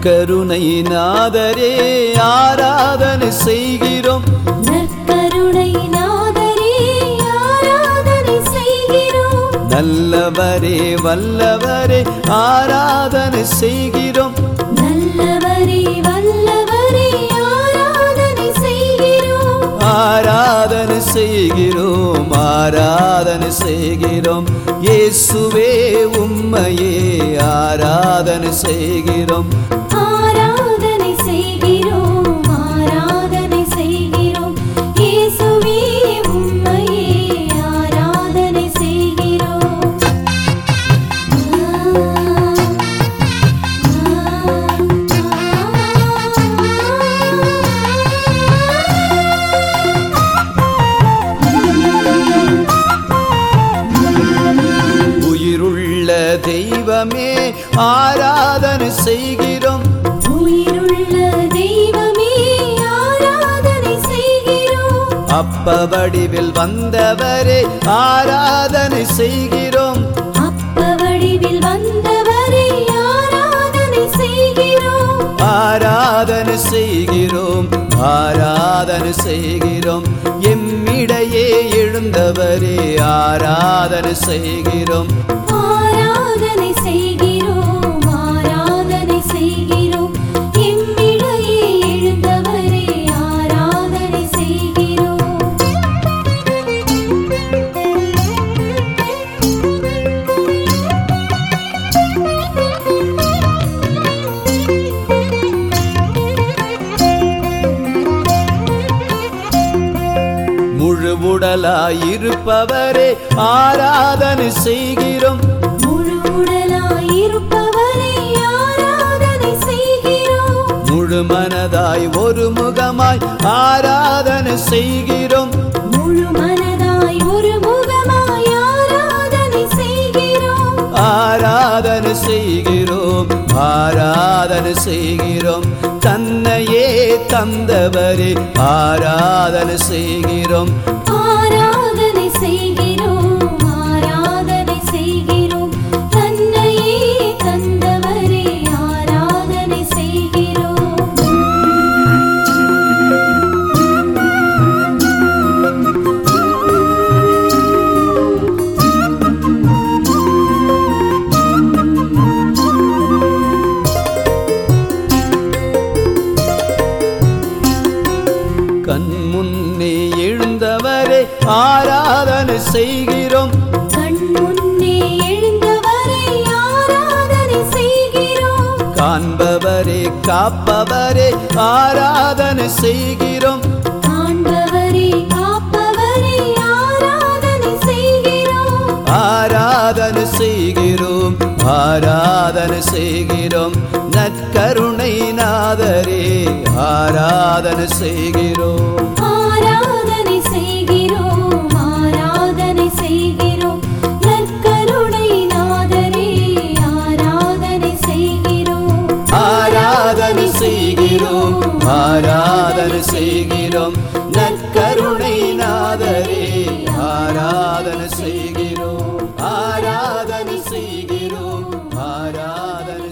நற்கருணை நாதரே ஆராதனை செய்கிறோம் நற்கருணை நாதரே ஆராதனை செய்கிறோம் நல்லவரே வல்லவரே ஆராதனை செய்கிறோம் நல்லவரே வல்லவரே ஆராதனை செய்கிறோம் ஆராதனை செய்கிறோம் ஆராதனை செய்கிறோம் இயேசுவே உம்மையே ஆராதனை செய்கிறோம் ஆராதனை செய்கிறோம் ஆராதனை செய்கிறோம் இயேசுவே உம்மையே ஆராதனை செய்கிறோம் உயிருள்ள தெய்வமே ஆராதனை செய்கிறோம் உயிருள்ள தெய்வமே ஆராதனை செய்கிறோம் அப்ப வடிவில் வந்தவரே ஆராதனை செய்கிறோம் அப்ப வடிவில் வந்தவரை ஆராதனை செய்கிறோம் ஆராதனை செய்கிறோம் ஆராதனை செய்கிறோம் எம்மிடையே எழுந்தவரே ஆராதனை செய்கிறோம் ஆராதனை செய்கிறோம் ஆராதனை செய்கிறோம் எம்மிடையே எழுந்தவரை ஆராதனை செய்கிறோம் முழு உடலாயிருப்பவரே ஆராதனை செய்கிறோம் முழு உடலாயிருப்பவரை ஆராதனை செய்கிறோம் முழு மனதாய் ஒரு முகமாய் ஆராதனை செய்கிறோம் முழு மனதாய் ஒரு முகமாய் ஆராதனை செய்கிறோம் ஆராதனை செய்கிறோம் ஆராதனை செய்கிறோம் தன்னையே தந்தவரே ஆராதனை செய்கிறோம் ஆராதனை செய்கிறோம் ஆராதனை செய்கிறோம் தன்னையே தந்தவரே ஆராதனை செய்கிறோம் கண் முன்னே எழுந்தவரே ஆராதனை செய்கிறோம் கண் முன்னே எழுந்தவரை ஆராதனை செய்கிறோம் காண்பவரே காப்பவரே ஆராதனை செய்கிறோம் காண்பவரே காப்பவரே ஆராதனை செய்கிறோம் ஆராதனை செய்கிறோம் ஆராதனை செய்கிறோம் நற்கருணை நாதரே ஆராதனை செய்கிறோம் ஆராதனை செய்கிறோம் ஆராதனை செய்கிறோம் நற்கருணை நாதரே ஆராதனை செய்கிறோம் ஆராதனை செய்கிறோம் ஆராதனை செய்கிறோம் நற்கருணை நாதரே ஆராதனை செய்கிறோம் ஆராதனை செய்கிறோம் ஆராதனை